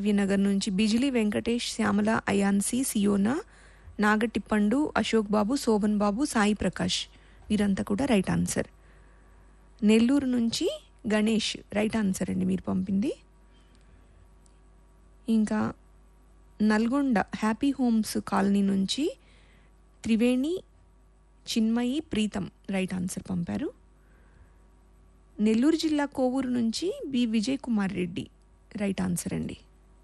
మాధవ్యనగర్ నుంచి బిజిలీ వెంకటేష్ శ్యామల అయాన్సి సియోనా నాగటిప్పండు అశోక్ బాబు శోభన్ బాబు సాయి ప్రకాష్ వీరంతా కూడా రైట్ ఆన్సర్ నెల్లూరు నుంచి గణేష్ రైట్ ఆన్సర్ అండి మీరు పంపింది ఇంకా నల్గొండ హ్యాపీ హోమ్స్ కాలనీ నుంచి త్రివేణి చిన్మయి ప్రీతం రైట్ ఆన్సర్ పంపారు నెల్లూరు జిల్లా కోవూరు నుంచి B Vijay Kumar Reddy right answer అండి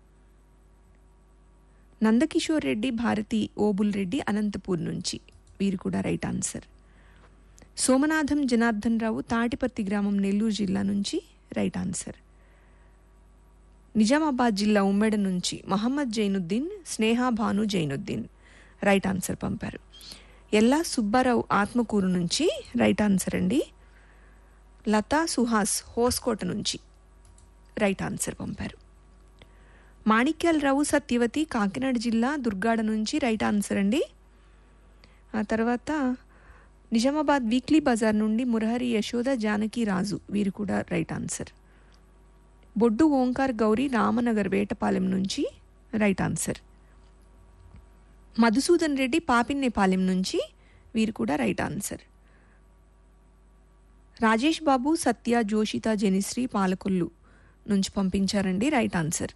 నందకిషోర్ రెడ్డి భారతి ఓబుల్ రెడ్డి అనంతపూర్ నుంచి వీరు కూడా రైట్ ఆన్సర్ సోమనాథం జనార్దన్ రావు తాటిపర్తి గ్రామం నెల్లూరు జిల్లా నుంచి రైట్ ఆన్సర్ నిజామాబాద్ జిల్లా ఉమ్మెడ నుంచి మహమ్మద్ జైనుద్దీన్ స్నేహ భాను జైనుద్దీన్ రైట్ ఆన్సర్ పంపారు ఎల్లా సుబ్బారావు ఆత్మకూరు నుంచి రైట్ ఆన్సర్ అండి లతా సుహాస్ హోస్కోట నుంచి రైట్ ఆన్సర్ పంపారు మాణిక్యాలరావు సత్యవతి కాకినాడ జిల్లా దుర్గాడ నుంచి రైట్ ఆన్సర్ అండి ఆ తర్వాత నిజామాబాద్ వీక్లీ బజార్ నుండి మురహరి యశోద జానకి రాజు వీరు కూడా రైట్ ఆన్సర్ బొడ్డు ఓంకార్ గౌరీ రామనగర్ వేటపాలెం నుంచి రైట్ ఆన్సర్ మధుసూదన్ రెడ్డి పాపిన్నేపాలెం నుంచి వీరు కూడా రైట్ ఆన్సర్ రాజేష్ బాబు సత్య జోషిత జనిశ్రీ పాలకొల్లు నుంచి పంపించారండి రైట్ ఆన్సర్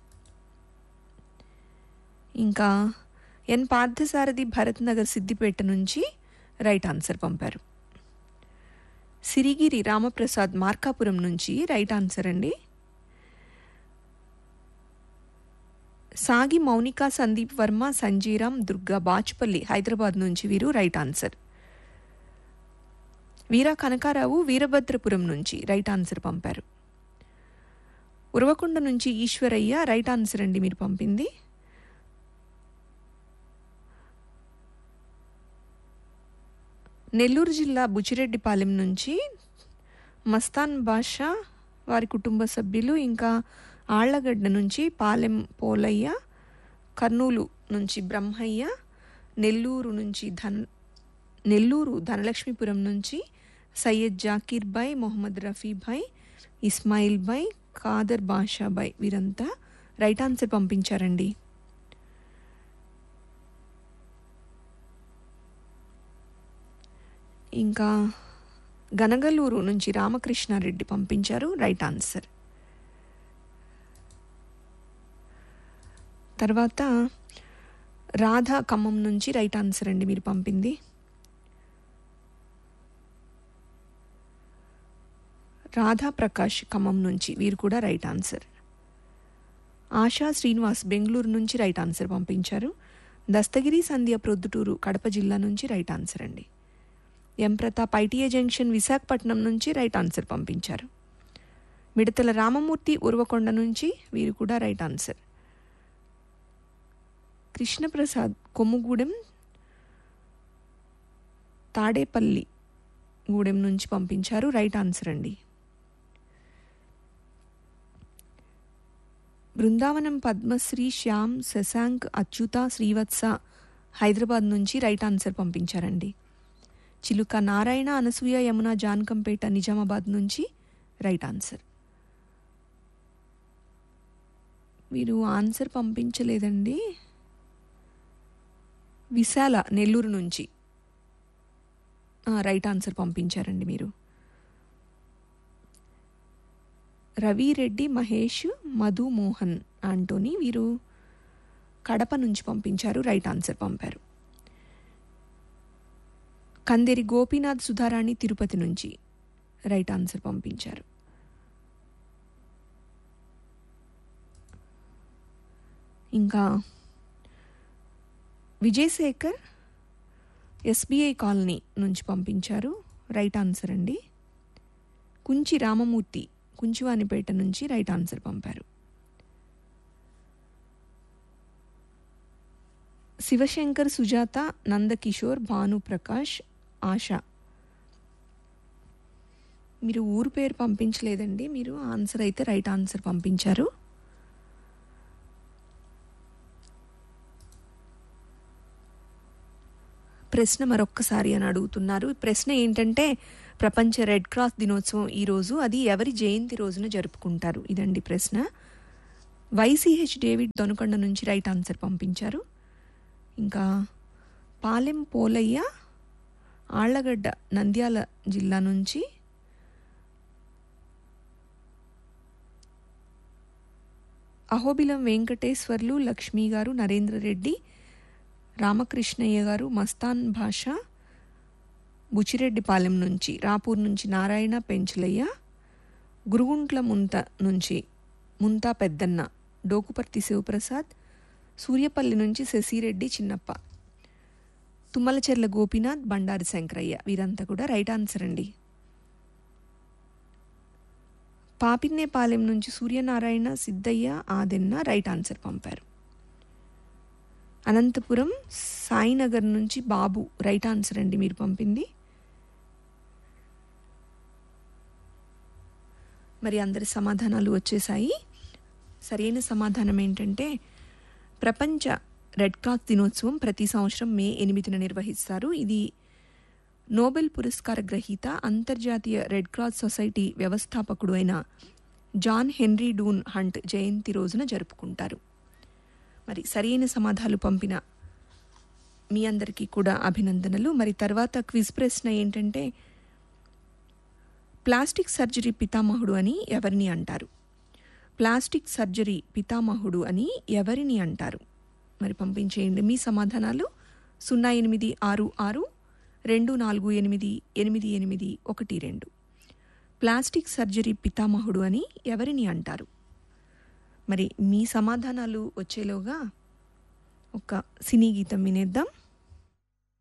ఇంకా ఎన్ పార్థసారథి భరత్ నగర్ సిద్దిపేట నుంచి రైట్ ఆన్సర్ పంపారు సిరిగిరి రామప్రసాద్ మార్కాపురం నుంచి రైట్ ఆన్సర్ అండి సాగి మౌనిక సందీప్ వర్మ సంజీరామ్ దుర్గా బాచుపల్లి హైదరాబాద్ నుంచి వీరు రైట్ ఆన్సర్ వీర కనకారావు వీరభద్రపురం నుంచి రైట్ ఆన్సర్ పంపారు ఉరవకొండ నుంచి ఈశ్వరయ్య రైట్ ఆన్సర్ అండి మీరు పంపింది నెల్లూరు జిల్లా బుచ్చిరెడ్డిపాలెం నుంచి మస్తాన్ బాషా వారి కుటుంబ సభ్యులు ఇంకా ఆళ్లగడ్డ నుంచి పాలెం పోలయ్య కర్నూలు నుంచి బ్రహ్మయ్య నెల్లూరు నుంచి ధన్ నెల్లూరు ధనలక్ష్మీపురం నుంచి సయ్యద్ జాకీర్ భాయ్ మొహమ్మద్ రఫీ భాయ్ ఇస్మాయిల్ భాయ్ ఖాదర్ బాషా భాయ్ వీరంతా రైట్ ఆన్సర్ పంపించారండి ఇంకా గనగలూరు నుంచి రామకృష్ణారెడ్డి పంపించారు రైట్ ఆన్సర్ తర్వాత రాధా ఖమ్మం నుంచి రైట్ ఆన్సర్ అండి మీరు పంపింది రాధా ప్రకాష్ ఖమ్మం నుంచి వీరు కూడా రైట్ ఆన్సర్ ఆశా శ్రీనివాస్ బెంగళూరు నుంచి రైట్ ఆన్సర్ పంపించారు దస్తగిరి సంధ్య ప్రొద్దుటూరు కడప జిల్లా నుంచి రైట్ ఆన్సర్ అండి M Pratap ITA junction Visakhapatnam నుంచి రైట్ ఆన్సర్ పంపించారు మిడతల రామమూర్తి ఉర్వకొండ నుంచి వీరు కూడా రైట్ ఆన్సర్ కృష్ణప్రసాద్ కొమ్ముగూడెం తాడేపల్లి గూడెం నుంచి పంపించారు రైట్ ఆన్సర్ అండి బృందావనం పద్మశ్రీ శ్యామ్ శశాంక్ అచ్యుత శ్రీవత్స హైదరాబాద్ నుంచి రైట్ ఆన్సర్ పంపించారండి చిలుక నారాయణ అనసూయ యమున జాన్కంపేట నిజామాబాద్ నుంచి రైట్ ఆన్సర్ మీరు ఆన్సర్ పంపించలేదండి విశాల నెల్లూరు నుంచి ఆ, రైట్ ఆన్సర్ పంపించారండి మీరు రవి రెడ్డి మహేష్ మధు మోహన్ ఆంటోనీ వీరు కడప నుంచి పంపించారు రైట్ ఆన్సర్ పంపారు కందేరి గోపీనాథ్ సుధారాణి తిరుపతి నుంచి రైట్ ఆన్సర్ పంపించారు ఇంకా విజయశేఖర్ ఎస్బీఐ కాలనీ నుంచి పంపించారు రైట్ ఆన్సర్ అండి కుంచి రామమూర్తి కుంచివానిపేట నుంచి రైట్ ఆన్సర్ పంపారు శివశంకర్ సుజాత నందకిషోర్ భానుప్రకాష్ ఆశ మీరు ఊరు పేరు పంపించలేదండి మీరు ఆన్సర్ అయితే రైట్ ఆన్సర్ పంపించారు ప్రశ్న మరొక్కసారి అని అడుగుతున్నారు ఈ ప్రశ్న ఏంటంటే ప్రపంచ రెడ్ క్రాస్ దినోత్సవం ఈరోజు అది ఎవరి జయంతి రోజున జరుపుకుంటారు ఇదండి ప్రశ్న వైసీహెచ్ డేవిడ్ దొనకొండ నుంచి రైట్ ఆన్సర్ పంపించారు ఇంకా పాలెం పోలయ్య ఆళ్లగడ్డ నంద్యాల జిల్లా నుంచి అహోబిలం వెంకటేశ్వర్లు లక్ష్మీ గారు నరేంద్ర రెడ్డి రామకృష్ణయ్య గారు మస్తాన్ భాష బుచిరెడ్డిపాలెం నుంచి రాపూర్ నుంచి నారాయణ పెంచలయ్య గురుగుంట్ల ముంత నుంచి ముంతా పెద్దన్న డోకుపర్తి శివప్రసాద్ సూర్యపల్లి నుంచి శశిరెడ్డి చిన్నప్ప తుమ్మలచెర్ల గోపీనాథ్ బండారి శంకరయ్య వీరంతా కూడా రైట్ ఆన్సర్ అండి పాపిన్నేపాలెం నుంచి సూర్యనారాయణ సిద్ధయ్య ఆదెన్న రైట్ ఆన్సర్ పంపారు అనంతపురం సాయినగర్ నుంచి బాబు రైట్ ఆన్సర్ అండి మీరు పంపింది మరి అందరి సమాధానాలు వచ్చేసాయి సరైన సమాధానం ఏంటంటే ప్రపంచ రెడ్ క్రాస్ దినోత్సవం ప్రతి సంవత్సరం మే ఎనిమిదిన నిర్వహిస్తారు ఇది నోబెల్ పురస్కార గ్రహీత అంతర్జాతీయ రెడ్ క్రాస్ సొసైటీ వ్యవస్థాపకుడు అయిన జాన్ హెన్రీ డూన్ హంట్ జయంతి రోజున జరుపుకుంటారు మరి సరైన సమాధానాలు పంపిన మీ అందరికీ కూడా అభినందనలు మరి తర్వాత క్విజ్ ప్రశ్న ఏంటంటే ప్లాస్టిక్ సర్జరీ పితామహుడు అని ఎవరిని అంటారు ప్లాస్టిక్ సర్జరీ పితామహుడు అని ఎవరిని అంటారు మరి పంపించేయండి మీ సమాధానాలు సున్నా ఎనిమిది ఆరు ఆరు రెండు నాలుగు ఎనిమిది ఎనిమిది ఎనిమిది ఒకటి రెండు ప్లాస్టిక్ సర్జరీ పితామహుడు అని ఎవరిని అంటారు మరి మీ సమాధానాలు వచ్చేలోగా ఒక సినీ గీతం వినేద్దాం